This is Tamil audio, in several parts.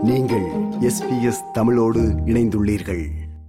நீங்கள் எஸ்பிஎஸ் தமிழோடு இணைந்துள்ளீர்கள்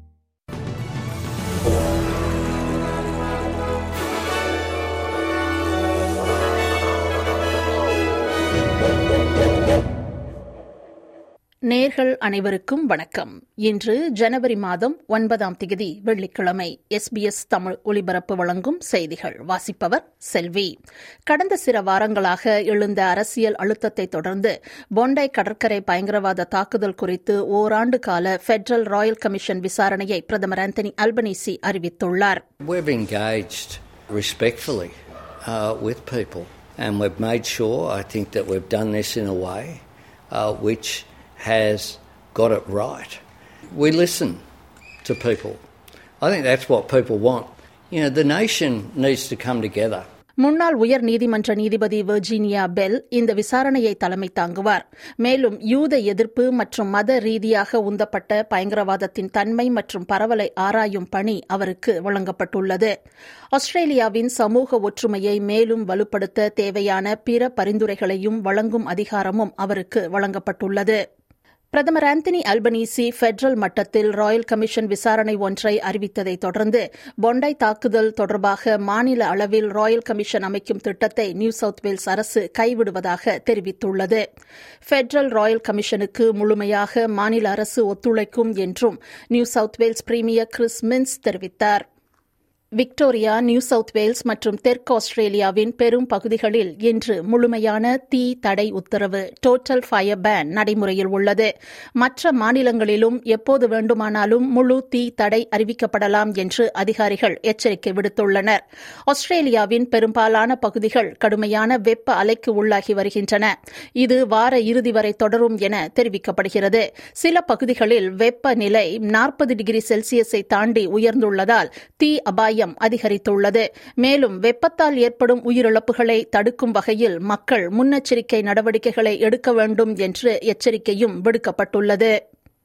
நேர்கள் அனைவருக்கும் வணக்கம் இன்று ஜனவரி மாதம் ஒன்பதாம் தேதி வெள்ளிக்கிழமை எஸ்பிஎஸ் தமிழ் ஒலிபரப்பு வழங்கும் செய்திகள் வாசிப்பவர் செல்வி கடந்த சில வாரங்களாக எழுந்த அரசியல் அழுத்தத்தை தொடர்ந்து பொண்டை கடற்கரை பயங்கரவாத தாக்குதல் குறித்து ஓராண்டு கால பெடரல் ராயல் கமிஷன் விசாரணையை பிரதமர் ஆந்தனி அல்பனீசி அறிவித்துள்ளார் We've engaged respectfully uh, with people, and we've made sure, I think, that we've done this in a way uh, which has got it right. We listen to people. I think that's what people want. You know, the nation needs to come together. முன்னாள் உயர் நீதிமன்ற நீதிபதி வெர்ஜீனியா பெல் இந்த விசாரணையை தலைமை தாங்குவார் மேலும் யூத எதிர்ப்பு மற்றும் மத ரீதியாக உந்தப்பட்ட பயங்கரவாதத்தின் தன்மை மற்றும் பரவலை ஆராயும் பணி அவருக்கு வழங்கப்பட்டுள்ளது ஆஸ்திரேலியாவின் சமூக ஒற்றுமையை மேலும் வலுப்படுத்த தேவையான பிற பரிந்துரைகளையும் வழங்கும் அதிகாரமும் அவருக்கு வழங்கப்பட்டுள்ளது பிரதமர் ஆந்தனி அல்பனீசி பெடரல் மட்டத்தில் ராயல் கமிஷன் விசாரணை ஒன்றை அறிவித்ததைத் தொடர்ந்து பொண்டை தாக்குதல் தொடர்பாக மாநில அளவில் ராயல் கமிஷன் அமைக்கும் திட்டத்தை நியூ சவுத் வேல்ஸ் அரசு கைவிடுவதாக தெரிவித்துள்ளது பெடரல் ராயல் கமிஷனுக்கு முழுமையாக மாநில அரசு ஒத்துழைக்கும் என்றும் New South Wales premier Chris Minns தெரிவித்தார் விக்டோரியா நியூ சவுத் வேல்ஸ் மற்றும் தெற்கு ஆஸ்திரேலியாவின் பெரும் பகுதிகளில் இன்று முழுமையான தீ தடை உத்தரவு டோட்டல் ஃபயர் பேன் நடைமுறையில் உள்ளது மற்ற மாநிலங்களிலும் எப்போது வேண்டுமானாலும் முழு தீ தடை அறிவிக்கப்படலாம் என்று அதிகாரிகள் எச்சரிக்கை விடுத்துள்ளனர் ஆஸ்திரேலியாவின் பெரும்பாலான பகுதிகள் கடுமையான வெப்ப அலைக்கு உள்ளாகி வருகின்றன இது வார இறுதி வரை தொடரும் என தெரிவிக்கப்படுகிறது சில பகுதிகளில் வெப்பநிலை நாற்பது டிகிரி செல்சியஸை தாண்டி உயர்ந்துள்ளதால் தீ அபாயம் அபாயம் அதிகரித்துள்ளது மேலும் வெப்பத்தால் ஏற்படும் உயிரிழப்புகளை தடுக்கும் வகையில் மக்கள் முன்னெச்சரிக்கை நடவடிக்கைகளை எடுக்க வேண்டும் என்று எச்சரிக்கையும் விடுக்கப்பட்டுள்ளது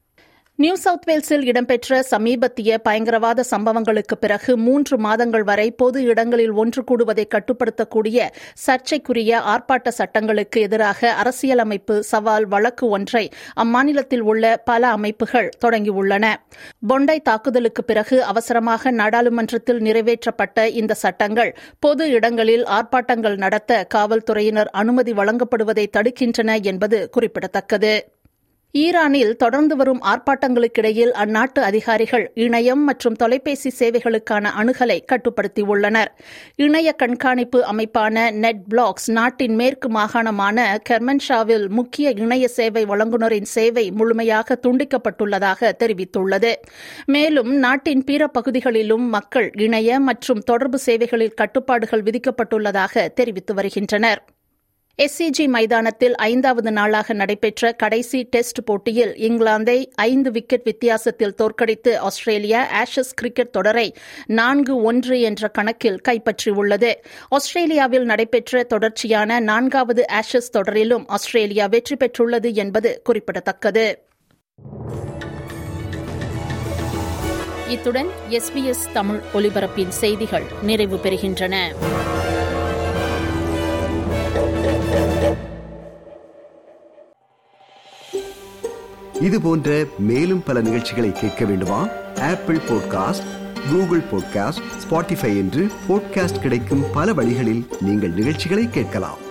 நியூ சவுத் வேல்ஸில் இடம்பெற்ற சமீபத்திய பயங்கரவாத சம்பவங்களுக்கு பிறகு மூன்று மாதங்கள் வரை பொது இடங்களில் ஒன்று கூடுவதை கட்டுப்படுத்தக்கூடிய சர்ச்சைக்குரிய ஆர்ப்பாட்ட சட்டங்களுக்கு எதிராக அரசியலமைப்பு சவால் வழக்கு ஒன்றை அம்மாநிலத்தில் உள்ள பல அமைப்புகள் தொடங்கியுள்ளன பொண்டை தாக்குதலுக்கு பிறகு அவசரமாக நாடாளுமன்றத்தில் நிறைவேற்றப்பட்ட இந்த சட்டங்கள் பொது இடங்களில் ஆர்ப்பாட்டங்கள் நடத்த காவல்துறையினர் அனுமதி வழங்கப்படுவதை தடுக்கின்றன என்பது குறிப்பிடத்தக்கது ஈரானில் தொடர்ந்து வரும் ஆர்ப்பாட்டங்களுக்கிடையில் அந்நாட்டு அதிகாரிகள் இணையம் மற்றும் தொலைபேசி சேவைகளுக்கான அணுகலை கட்டுப்படுத்தியுள்ளனர் இணைய கண்காணிப்பு அமைப்பான நெட் பிளாக்ஸ் நாட்டின் மேற்கு மாகாணமான கெர்மன்ஷாவில் முக்கிய இணைய சேவை வழங்குநரின் சேவை முழுமையாக துண்டிக்கப்பட்டுள்ளதாக தெரிவித்துள்ளது மேலும் நாட்டின் பிற பகுதிகளிலும் மக்கள் இணைய மற்றும் தொடர்பு சேவைகளில் கட்டுப்பாடுகள் விதிக்கப்பட்டுள்ளதாக தெரிவித்து வருகின்றனர் எஸ்சிஜி மைதானத்தில் ஐந்தாவது நாளாக நடைபெற்ற கடைசி டெஸ்ட் போட்டியில் இங்கிலாந்தை ஐந்து விக்கெட் வித்தியாசத்தில் தோற்கடித்து ஆஸ்திரேலியா ஆஷஸ் கிரிக்கெட் தொடரை நான்கு ஒன்று என்ற கணக்கில் கைப்பற்றியுள்ளது ஆஸ்திரேலியாவில் நடைபெற்ற தொடர்ச்சியான நான்காவது ஆஷஸ் தொடரிலும் ஆஸ்திரேலியா வெற்றி பெற்றுள்ளது என்பது குறிப்பிடத்தக்கது இத்துடன் எஸ்பிஎஸ் தமிழ் ஒலிபரப்பின் செய்திகள் நிறைவு பெறுகின்றன இது போன்ற மேலும் பல நிகழ்ச்சிகளை கேட்க வேண்டுமா Apple podcast Google podcast Spotify என்று பாட்காஸ்ட் கிடைக்கும் பல வழிகளில் நீங்கள் நிகழ்ச்சிகளை கேட்கலாம்